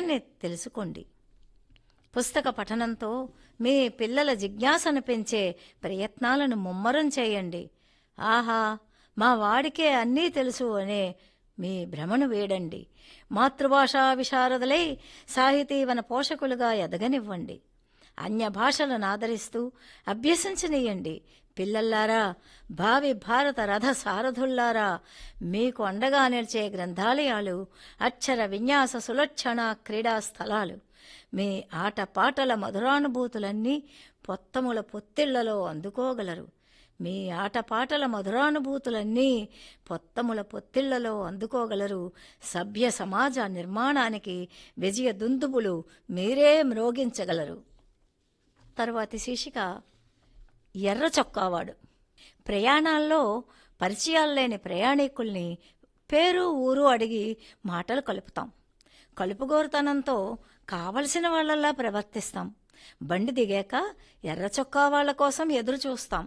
విషయాన్ని తెలుసుకోండి పుస్తక పఠనంతో మీ పిల్లల జిజ్ఞాసను పెంచే ప్రయత్నాలను ముమ్మరం చేయండి ఆహా మా వాడికే అన్నీ తెలుసు అనే మీ భ్రమను వేడండి మాతృభాషా విశారదులై సాహితీవన పోషకులుగా ఎదగనివ్వండి అన్య భాషలను ఆదరిస్తూ అభ్యసించనీయండి పిల్లల్లారా భావి భారత రథ సారథుల్లారా మీకు అండగా నిలిచే గ్రంథాలయాలు అక్షర విన్యాస సులక్షణ క్రీడా స్థలాలు మీ ఆటపాటల మధురానుభూతులన్నీ పొత్తముల పొత్తిళ్లలో అందుకోగలరు మీ ఆటపాటల మధురానుభూతులన్నీ పొత్తముల పొత్తిళ్లలో అందుకోగలరు సభ్య సమాజ నిర్మాణానికి విజయ దుందుబులు మీరే మ్రోగించగలరు తరువాతి శీర్షిక ఎర్ర చొక్కావాడు ప్రయాణాల్లో పరిచయాలు లేని ప్రయాణికుల్ని పేరు ఊరు అడిగి మాటలు కలుపుతాం కలుపుగోరుతనంతో కావలసిన వాళ్ళలా ప్రవర్తిస్తాం బండి దిగాక ఎర్ర చొక్కా వాళ్ళ కోసం ఎదురు చూస్తాం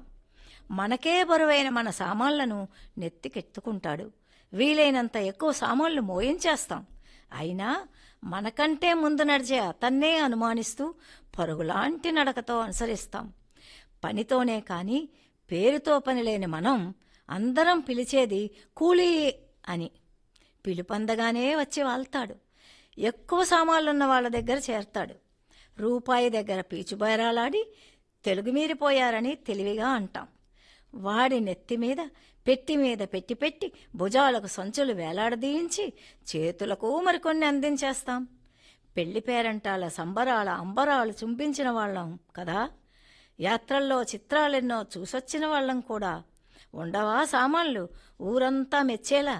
మనకే బరువైన మన సామాన్లను నెత్తికెత్తుకుంటాడు వీలైనంత ఎక్కువ సామాన్లు మోయించేస్తాం అయినా మనకంటే ముందు నడిచే అతన్నే అనుమానిస్తూ పరుగులాంటి నడకతో అనుసరిస్తాం పనితోనే కాని పేరుతో పని లేని మనం అందరం పిలిచేది కూలీ అని పిలుపందగానే వచ్చి వాళ్తాడు ఎక్కువ సామాన్లున్న వాళ్ళ దగ్గర చేరతాడు రూపాయి దగ్గర పీచుబైరాలాడి తెలుగు మీరిపోయారని తెలివిగా అంటాం వాడి నెత్తి మీద పెట్టి మీద పెట్టి పెట్టి భుజాలకు సంచులు వేలాడదీయించి చేతులకు మరికొన్ని అందించేస్తాం పెళ్లి పేరంటాల సంబరాల అంబరాలు చుంపించిన వాళ్ళం కదా యాత్రల్లో చిత్రాలెన్నో చూసొచ్చిన వాళ్ళం కూడా ఉండవా సామాన్లు ఊరంతా మెచ్చేలా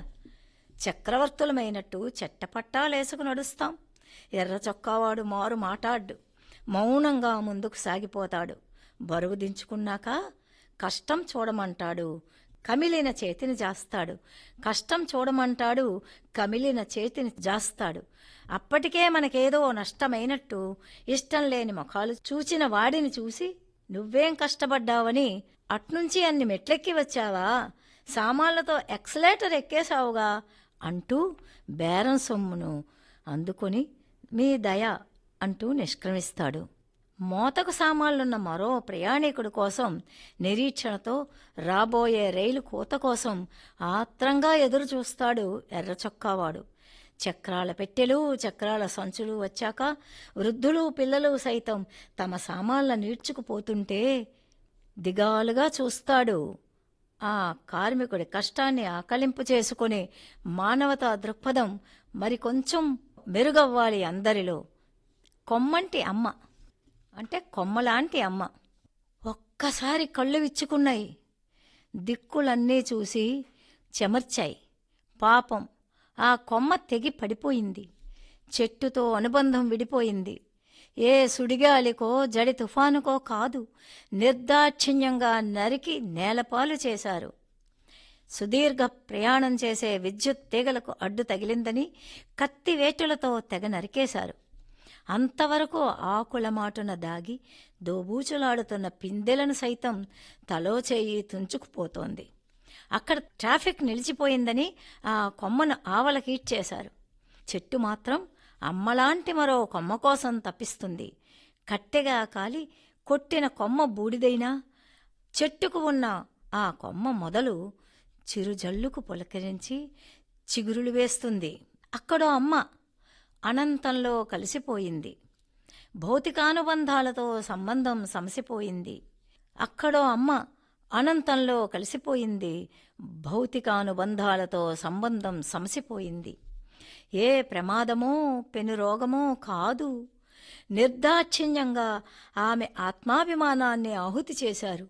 చక్రవర్తులమైనట్టు చెట్టపట్టాలేసుకు నడుస్తాం ఎర్ర చొక్కావాడు మారు మాటాడ్డు మౌనంగా ముందుకు సాగిపోతాడు బరువు దించుకున్నాక కష్టం చూడమంటాడు కమిలిన చేతిని జాస్తాడు కష్టం చూడమంటాడు కమిలిన చేతిని జాస్తాడు అప్పటికే మనకేదో నష్టమైనట్టు ఇష్టం లేని ముఖాలు చూచిన వాడిని చూసి నువ్వేం కష్టపడ్డావని అట్నుంచి అన్ని మెట్లెక్కి వచ్చావా సామాన్లతో ఎక్సలేటర్ ఎక్కేశావుగా అంటూ బేరం సొమ్మును అందుకొని మీ దయ అంటూ నిష్క్రమిస్తాడు మోతకు సామాన్లున్న మరో ప్రయాణికుడి కోసం నిరీక్షణతో రాబోయే రైలు కూత కోసం ఆత్రంగా ఎదురు చూస్తాడు ఎర్ర చొక్కావాడు చక్రాల పెట్టెలు చక్రాల సంచులు వచ్చాక వృద్ధులు పిల్లలు సైతం తమ సామాన్ల నీడ్చుకుపోతుంటే దిగాలుగా చూస్తాడు ఆ కార్మికుడి కష్టాన్ని ఆకలింపు చేసుకునే మానవతా దృక్పథం మరికొంచెం మెరుగవ్వాలి అందరిలో కొమ్మంటి అమ్మ అంటే కొమ్మలాంటి అమ్మ ఒక్కసారి కళ్ళు విచ్చుకున్నాయి దిక్కులన్నీ చూసి చెమర్చాయి పాపం ఆ కొమ్మ తెగి పడిపోయింది చెట్టుతో అనుబంధం విడిపోయింది ఏ సుడిగాలికో జడి తుఫానుకో కాదు నిర్దాక్షిణ్యంగా నరికి నేలపాలు చేశారు సుదీర్ఘ ప్రయాణం చేసే విద్యుత్ తీగలకు అడ్డు తగిలిందని కత్తి వేటులతో తెగ నరికేశారు అంతవరకు ఆకుల మాటున దాగి దోబూచులాడుతున్న పిందెలను సైతం తలో చేయి తుంచుకుపోతోంది అక్కడ ట్రాఫిక్ నిలిచిపోయిందని ఆ కొమ్మను ఆవలకీడ్చేశారు చెట్టు మాత్రం అమ్మలాంటి మరో కొమ్మ కోసం తప్పిస్తుంది కట్టెగా కాలి కొట్టిన కొమ్మ బూడిదైనా చెట్టుకు ఉన్న ఆ కొమ్మ మొదలు చిరుజల్లుకు పులకరించి చిగురులు వేస్తుంది అక్కడో అమ్మ అనంతంలో కలిసిపోయింది భౌతికానుబంధాలతో సంబంధం సమసిపోయింది అక్కడో అమ్మ అనంతంలో కలిసిపోయింది భౌతికానుబంధాలతో సంబంధం సమసిపోయింది ఏ ప్రమాదమో పెనురోగమో కాదు నిర్దాక్షిణ్యంగా ఆమె ఆత్మాభిమానాన్ని ఆహుతి చేశారు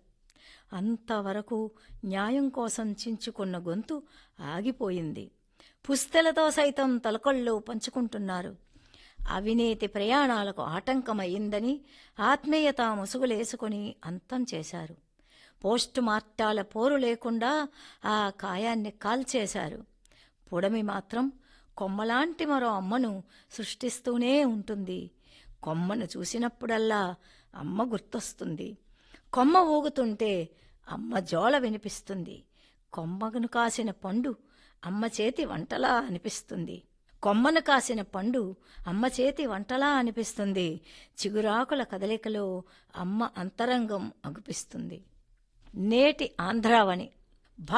అంతవరకు న్యాయం కోసం చించుకున్న గొంతు ఆగిపోయింది పుస్తెలతో సైతం తలకొళ్ళు పంచుకుంటున్నారు అవినీతి ప్రయాణాలకు ఆటంకమయ్యిందని ఆత్మీయత ముసుగులేసుకుని అంతం చేశారు పోస్టు మార్టాల పోరు లేకుండా ఆ కాయాన్ని కాల్చేశారు పుడమి మాత్రం కొమ్మలాంటి మరో అమ్మను సృష్టిస్తూనే ఉంటుంది కొమ్మను చూసినప్పుడల్లా అమ్మ గుర్తొస్తుంది కొమ్మ ఊగుతుంటే అమ్మ జోల వినిపిస్తుంది కొమ్మను కాసిన పండు అమ్మ చేతి వంటలా అనిపిస్తుంది కొమ్మను కాసిన పండు అమ్మ చేతి వంటలా అనిపిస్తుంది చిగురాకుల కదలికలో అమ్మ అంతరంగం అగుపిస్తుంది నేటి ఆంధ్రావని